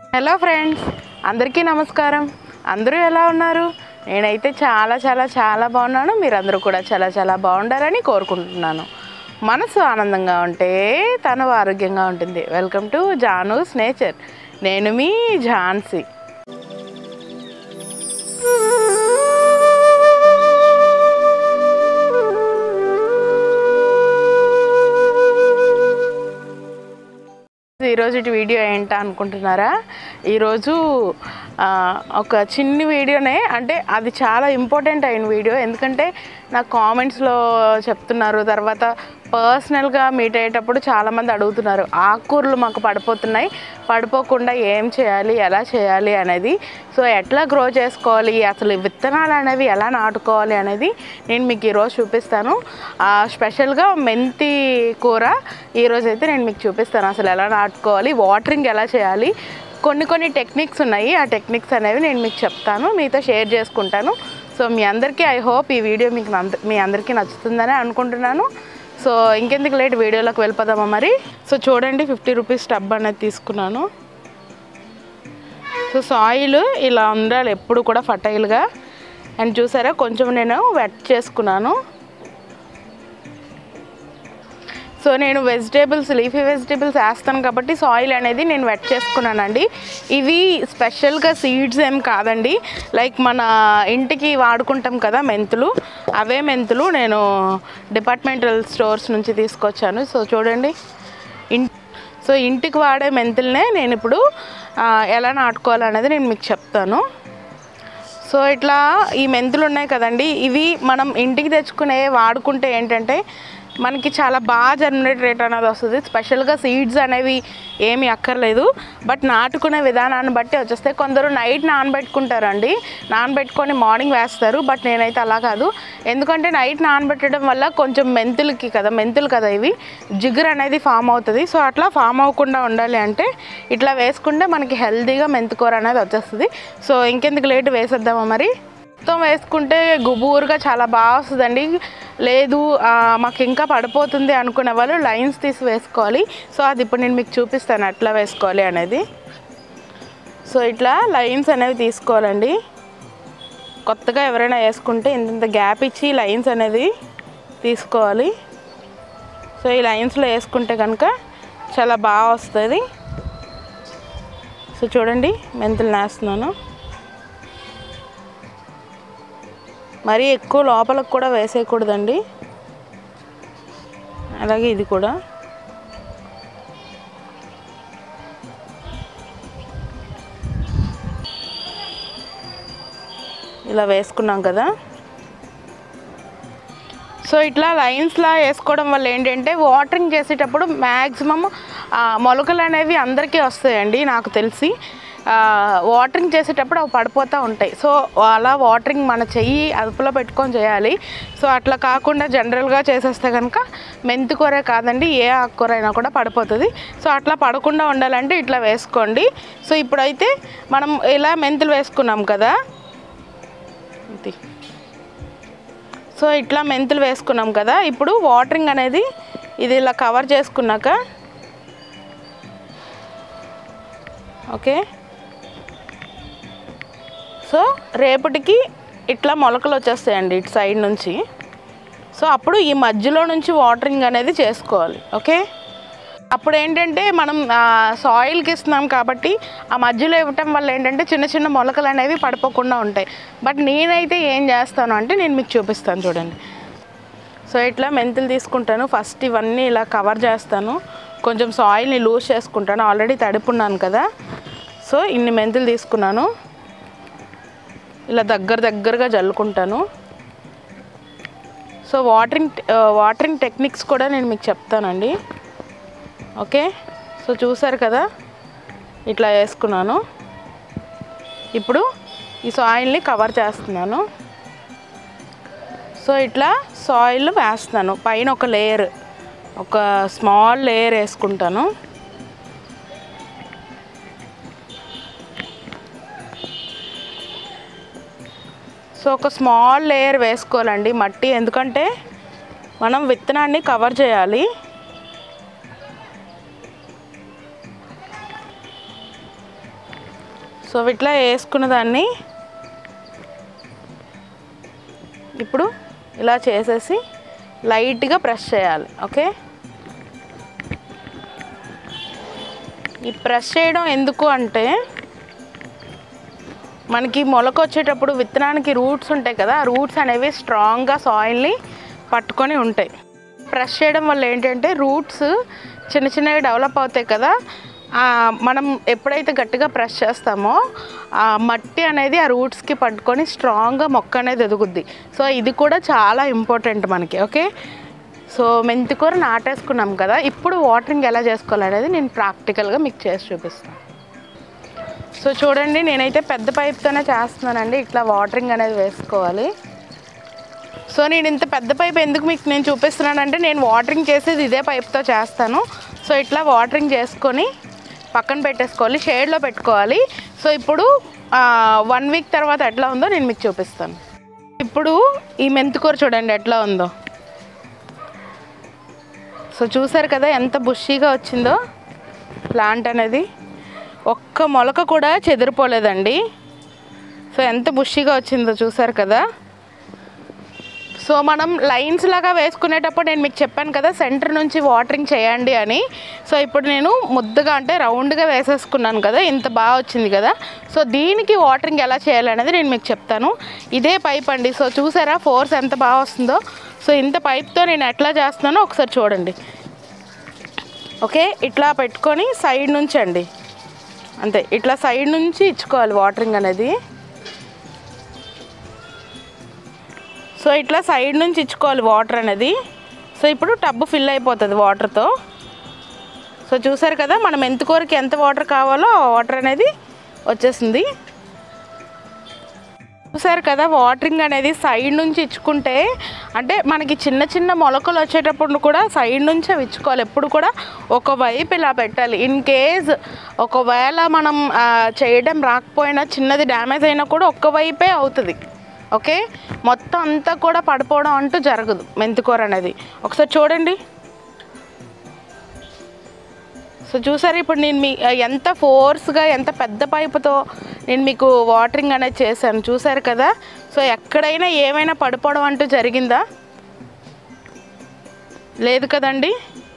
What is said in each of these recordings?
hello friends అందరికీ నమస్కారం అందరూ ఎలా ఉన్నారు నేనైతే చాలా చాలా చాలా బాగున్నాను మీరందరూ కూడా చాలా చాలా బాగుండాలని కోరుకుంటున్నాను మనసు ఆనందంగా ఉంటే తను ఆరోగ్యంగా ఉంటుంది వెల్కమ్ టు జానూస్ నేచర్ నేను మీ ఝాన్సీ ఈరోజు వీడియో ఏంటా అనుకుంటున్నారా ఈరోజు ఆ, ఒక చిన్ని వీడియోనే అంటే అది చాలా ఇంపార్టెంట్ అయిన వీడియో ఎందుకంటే నాకు కామెంట్స్లో చెప్తున్నారు తర్వాత పర్సనల్గా మీట్ అయ్యేటప్పుడు చాలామంది అడుగుతున్నారు ఆకుకూరలు మాకు పడిపోతున్నాయి పడిపోకుండా ఏం చేయాలి ఎలా చేయాలి అనేది సో ఎట్లా గ్రో చేసుకోవాలి అసలు విత్తనాలు అనేవి ఎలా నాటుకోవాలి అనేది నేను మీకు ఈరోజు చూపిస్తాను ఆ, స్పెషల్గా మెంతి కూర ఈరోజు అయితే నేను మీకు చూపిస్తాను అసలు ఎలా నాటుకోవాలి వాటరింగ్ ఎలా చేయాలి కొన్ని కొన్ని టెక్నిక్స్ ఉన్నాయి ఆ టెక్నిక్స్ అనేవి నేను మీకు చెప్తాను మీతో షేర్ చేసుకుంటాను సో మీ అందరికీ ఐ హోప్ ఈ వీడియో మీకు నంద- మీ అందరికీ నచ్చుతుందని అనుకుంటున్నాను సో ఇంకెందుకు లేట్ వీడియోలోకి వెళ్ళిపోదామా మరి సో చూడండి ఫిఫ్టీ రూపీస్ టబ్ అనేది తీసుకున్నాను సో సాయిల్ ఇలా ఉండాలి ఎప్పుడు కూడా ఫర్టైల్గా అండ్ చూసారా కొంచెం నేను వెట్ చేసుకున్నాను సో నేను వెజిటేబుల్స్ లీఫీ వెజిటేబుల్స్ వేస్తాను కాబట్టి సాయిల్ అనేది నేను వెట్ చేసుకున్నానండి ఇవి స్పెషల్గా సీడ్స్ ఏం కాదండి లైక్ మన ఇంటికి వాడుకుంటాం కదా మెంతులు అవే మెంతులు నేను డిపార్ట్మెంటల్ స్టోర్స్ నుంచి తీసుకొచ్చాను సో చూడండి ఇన్ సో ఇంటికి వాడే మెంతులనే నేను ఇప్పుడు ఆ, ఎలా నాటుకోవాలనేది నేను మీకు చెప్తాను సో ఇట్లా ఈ మెంతులు ఉన్నాయి కదండి ఇవి మనం ఇంటికి తెచ్చుకునే వాడుకుంటే ఏంటంటే మనకి చాలా బాగా జర్మినేట్ రేట్ అనేది వస్తుంది స్పెషల్గా సీడ్స్ అనేవి ఏమీ అక్కర్లేదు బట్ నాటుకునే విధానాన్ని బట్టి వచ్చేస్తే కొందరు నైట్ నానబెట్టుకుంటారండి నానబెట్టుకొని మార్నింగ్ వేస్తారు బట్ నేనైతే అలా కాదు ఎందుకంటే నైట్ నానబెట్టడం వల్ల కొంచెం మెంతులకి కదా మెంతులు కదా ఇవి జిగురు అనేది ఫామ్ అవుతుంది సో అట్లా ఫామ్ అవ్వకుండా ఉండాలి అంటే ఇట్లా వేసుకుంటే మనకి హెల్తీగా మెంతుకూర అనేది వచ్చేస్తుంది సో ఇంకెందుకు లేట్ వేసేద్దామా మరి మొత్తం వేసుకుంటే గుబూరుగా చాలా బాగా వస్తుందండి లేదు ఆ, మాకు ఇంకా పడిపోతుంది అనుకునే వాళ్ళు లైన్స్ తీసి వేసుకోవాలి సో అది ఇప్పుడు నేను మీకు చూపిస్తాను ఎట్లా వేసుకోవాలి అనేది సో ఇట్లా లైన్స్ అనేవి తీసుకోవాలండి కొత్తగా ఎవరైనా వేసుకుంటే ఇంత గ్యాప్ ఇచ్చి లైన్స్ అనేది తీసుకోవాలి సో ఈ లైన్స్లో వేసుకుంటే కనుక చాలా బాగా వస్తుంది సో చూడండి మెంతులు నేస్తున్నాను మరీ ఎక్కువ లోపలకు కూడా వేసేయకూడదండి అలాగే ఇది కూడా ఇలా వేసుకున్నాం కదా సో ఇట్లా లైన్స్లా వేసుకోవడం వల్ల ఏంటంటే వాటరింగ్ చేసేటప్పుడు మ్యాక్సిమం మొలకలు అనేవి అందరికీ వస్తాయండి నాకు తెలిసి ఆ, వాటరింగ్ చేసేటప్పుడు అవి పడిపోతూ ఉంటాయి సో అలా వాటరింగ్ మన చెయ్యి అదుపులో పెట్టుకొని చేయాలి సో అట్లా కాకుండా జనరల్గా చేసేస్తే కనుక మెంతికూర కాదండి ఏ ఆకుకూర అయినా కూడా పడిపోతుంది సో అట్లా పడకుండా ఉండాలంటే ఇట్లా వేసుకోండి సో ఇప్పుడైతే మనం ఇలా మెంతులు వేసుకున్నాం కదా ఇది సో ఇట్లా మెంతులు వేసుకున్నాం కదా ఇప్పుడు వాటరింగ్ అనేది ఇది ఇలా కవర్ చేసుకున్నాక ఓకే సో రేపటికి ఇట్లా మొలకలు వచ్చేస్తాయండి ఇటు సైడ్ నుంచి సో అప్పుడు ఈ మధ్యలో నుంచి వాటరింగ్ అనేది చేసుకోవాలి ఓకే అప్పుడు ఏంటంటే మనం సాయిల్కి ఇస్తున్నాం కాబట్టి ఆ మధ్యలో ఇవ్వటం వల్ల ఏంటంటే చిన్న చిన్న మొలకలు అనేవి పడిపోకుండా ఉంటాయి బట్ నేనైతే ఏం చేస్తాను అంటే నేను మీకు చూపిస్తాను చూడండి సో ఇట్లా మెంతులు తీసుకుంటాను ఫస్ట్ ఇవన్నీ ఇలా కవర్ చేస్తాను కొంచెం సాయిల్ని లూజ్ చేసుకుంటాను ఆల్రెడీ తడుపున్నాను కదా సో ఇన్ని మెంతులు తీసుకున్నాను ఇలా దగ్గర దగ్గరగా జల్లుకుంటాను సో వాటరింగ్ వాటరింగ్ టెక్నిక్స్ కూడా నేను మీకు చెప్తానండి ఓకే సో చూసారు కదా ఇట్లా వేసుకున్నాను ఇప్పుడు ఈ సాయిల్ని కవర్ చేస్తున్నాను సో ఇట్లా సాయిల్ వేస్తున్నాను పైన ఒక లేయర్ ఒక స్మాల్ లేయర్ వేసుకుంటాను సో ఒక స్మాల్ లేయర్ వేసుకోవాలండి మట్టి ఎందుకంటే మనం విత్తనాన్ని కవర్ చేయాలి సో ఇట్లా వేసుకున్న దాన్ని ఇప్పుడు ఇలా చేసేసి లైట్గా ప్రెస్ చేయాలి ఓకే ఈ ప్రెస్ చేయడం ఎందుకు అంటే మనకి మొలక వచ్చేటప్పుడు విత్తనానికి రూట్స్ ఉంటాయి కదా ఆ రూట్స్ అనేవి స్ట్రాంగ్గా సాయిల్ని పట్టుకొని ఉంటాయి ప్రెస్ చేయడం వల్ల ఏంటంటే రూట్స్ చిన్న చిన్నవి డెవలప్ అవుతాయి కదా ఆ, మనం ఎప్పుడైతే గట్టిగా ప్రెస్ చేస్తామో ఆ మట్టి అనేది ఆ రూట్స్కి పట్టుకొని స్ట్రాంగ్గా మొక్క అనేది ఎదుగుద్ది సో ఇది కూడా చాలా ఇంపార్టెంట్ మనకి ఓకే సో మెంతికూర నాటేసుకున్నాం కదా ఇప్పుడు వాటరింగ్ ఎలా చేసుకోవాలనేది నేను ప్రాక్టికల్గా మీకు చేసి చూపిస్తాను సో చూడండి నేనైతే పెద్ద పైప్తోనే చేస్తున్నానండి ఇట్లా వాటరింగ్ అనేది వేసుకోవాలి సో నేను ఇంత పెద్ద పైప్ ఎందుకు మీకు నేను చూపిస్తున్నానంటే నేను వాటరింగ్ చేసేది ఇదే పైప్తో చేస్తాను సో ఇట్లా వాటరింగ్ చేసుకొని పక్కన పెట్టేసుకోవాలి షేడ్లో పెట్టుకోవాలి సో ఇప్పుడు వన్ వీక్ తర్వాత ఎట్లా ఉందో నేను మీకు చూపిస్తాను ఇప్పుడు ఈ మెంతికూర చూడండి ఎట్లా ఉందో సో చూసారు కదా ఎంత బుషీగా వచ్చిందో ప్లాంట్ అనేది ఒక్క మొలక కూడా చెదిరిపోలేదండి సో ఎంత బుషీగా వచ్చిందో చూసారు కదా సో మనం లైన్స్ లాగా వేసుకునేటప్పుడు నేను మీకు చెప్పాను కదా సెంటర్ నుంచి వాటరింగ్ చేయండి అని సో ఇప్పుడు నేను ముద్దగా అంటే రౌండ్గా వేసేసుకున్నాను కదా ఇంత బాగా వచ్చింది కదా సో దీనికి వాటరింగ్ ఎలా చేయాలి అనేది నేను మీకు చెప్తాను ఇదే పైప్ అండి సో చూసారా ఫోర్స్ ఎంత బాగా వస్తుందో సో ఇంత పైప్తో నేను ఎట్లా చేస్తున్నానో ఒకసారి చూడండి ఓకే ఇట్లా పెట్టుకొని సైడ్ నుంచి అండి అంతే ఇట్లా సైడ్ నుంచి ఇచ్చుకోవాలి వాటరింగ్ అనేది సో ఇట్లా సైడ్ నుంచి ఇచ్చుకోవాలి వాటర్ అనేది సో ఇప్పుడు టబ్బు ఫిల్ అయిపోతుంది వాటర్తో సో చూసారు కదా మనం మెంతికూరకి ఎంత వాటర్ కావాలో ఆ వాటర్ అనేది వచ్చేసింది చూసారు కదా వాటరింగ్ అనేది సైడ్ నుంచి ఇచ్చుకుంటే అంటే మనకి చిన్న చిన్న మొలకలు వచ్చేటప్పుడు కూడా సైడ్ నుంచి అవి ఇచ్చుకోవాలి ఎప్పుడు కూడా ఒకవైపు ఇలా పెట్టాలి ఇన్ కేస్ ఒకవేళ మనం ఆ, చేయడం రాకపోయినా చిన్నది డ్యామేజ్ అయినా కూడా ఒక్కవైపే అవుతుంది ఓకే మొత్తం అంతా కూడా పడిపోవడం అంటూ జరగదు మెంతికూర అనేది ఒకసారి చూడండి సో చూసారు ఇప్పుడు నేను మీ ఎంత ఫోర్స్గా ఎంత పెద్ద పైపుతో నేను మీకు వాటరింగ్ అనేది చేశాను చూసారు కదా సో ఎక్కడైనా ఏమైనా పడిపోవడం అంటూ జరిగిందా లేదు కదండి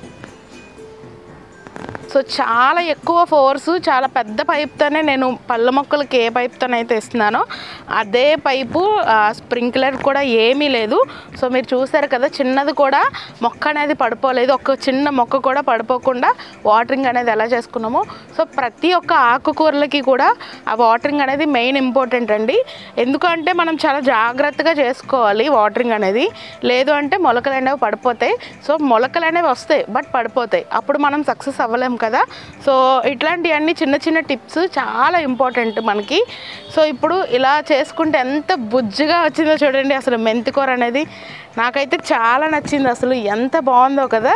సో చాలా ఎక్కువ ఫోర్స్ చాలా పెద్ద పైప్తోనే నేను పళ్ళ మొక్కలకి ఏ పైప్తోనైతే ఇస్తున్నానో అదే పైపు స్ప్రింక్లర్ కూడా ఏమీ లేదు సో మీరు చూసారు కదా చిన్నది కూడా మొక్క అనేది పడిపోలేదు ఒక చిన్న మొక్క కూడా పడిపోకుండా వాటరింగ్ అనేది ఎలా చేసుకున్నామో సో ప్రతి ఒక్క ఆకుకూరలకి కూడా ఆ వాటరింగ్ అనేది మెయిన్ ఇంపార్టెంట్ అండి ఎందుకంటే మనం చాలా జాగ్రత్తగా చేసుకోవాలి వాటరింగ్ అనేది లేదు అంటే మొలకలు అనేవి పడిపోతాయి సో మొలకలు అనేవి వస్తాయి బట్ పడిపోతాయి అప్పుడు మనం సక్సెస్ అవ్వలేం కదా సో ఇట్లాంటివన్నీ చిన్న చిన్న టిప్స్ చాలా ఇంపార్టెంట్ మనకి సో ఇప్పుడు ఇలా చేసుకుంటే ఎంత బుజ్జిగా వచ్చిందో చూడండి అసలు మెంతికూర అనేది నాకైతే చాలా నచ్చింది అసలు ఎంత బాగుందో కదా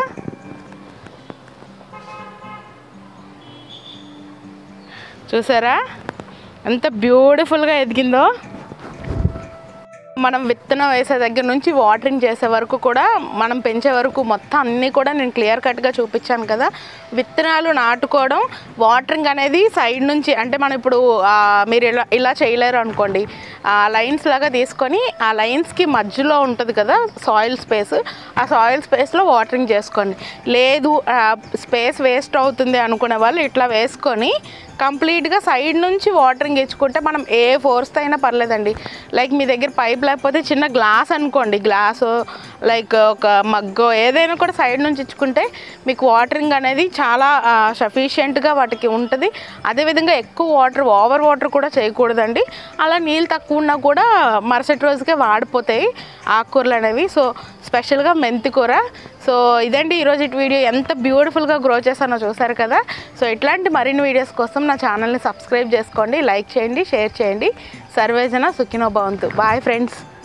చూసారా ఎంత బ్యూటిఫుల్గా ఎదిగిందో మనం విత్తనం వేసే దగ్గర నుంచి వాటరింగ్ చేసే వరకు కూడా మనం పెంచే వరకు మొత్తం అన్నీ కూడా నేను క్లియర్ కట్గా చూపించాను కదా విత్తనాలు నాటుకోవడం వాటరింగ్ అనేది సైడ్ నుంచి అంటే మనం ఇప్పుడు ఆ, మీరు ఇలా ఇలా చేయలేరు అనుకోండి ఆ లైన్స్ లాగా తీసుకొని ఆ లైన్స్కి మధ్యలో ఉంటుంది కదా సాయిల్ స్పేస్ ఆ సాయిల్ స్పేస్లో వాటరింగ్ చేసుకోండి లేదు స్పేస్ వేస్ట్ అవుతుంది అనుకునే వాళ్ళు ఇట్లా వేసుకొని కంప్లీట్గా సైడ్ నుంచి వాటరింగ్ ఇచ్చుకుంటే మనం ఏ ఫోర్స్తో అయినా పర్లేదండి లైక్ మీ దగ్గర పైప్ లేకపోతే చిన్న గ్లాస్ అనుకోండి గ్లాసు లైక్ ఒక మగ్గో ఏదైనా కూడా సైడ్ నుంచి ఇచ్చుకుంటే మీకు వాటరింగ్ అనేది చాలా సఫిషియెంట్గా వాటికి ఉంటుంది అదేవిధంగా ఎక్కువ వాటర్ ఓవర్ వాటర్ కూడా చేయకూడదండి అలా నీళ్ళు తక్కువ ఉన్నా కూడా మరుసటి రోజుకే వాడిపోతాయి ఆకుకూరలు అనేవి సో స్పెషల్గా మెంతి కూర సో ఇదండి ఈరోజు ఇటు వీడియో ఎంత బ్యూటిఫుల్గా గ్రో చేశానో చూసారు కదా సో ఇట్లాంటి మరిన్ని వీడియోస్ కోసం నా ఛానల్ని సబ్స్క్రైబ్ చేసుకోండి లైక్ చేయండి షేర్ చేయండి సర్వేజన సుఖినో భవంతు బాయ్ ఫ్రెండ్స్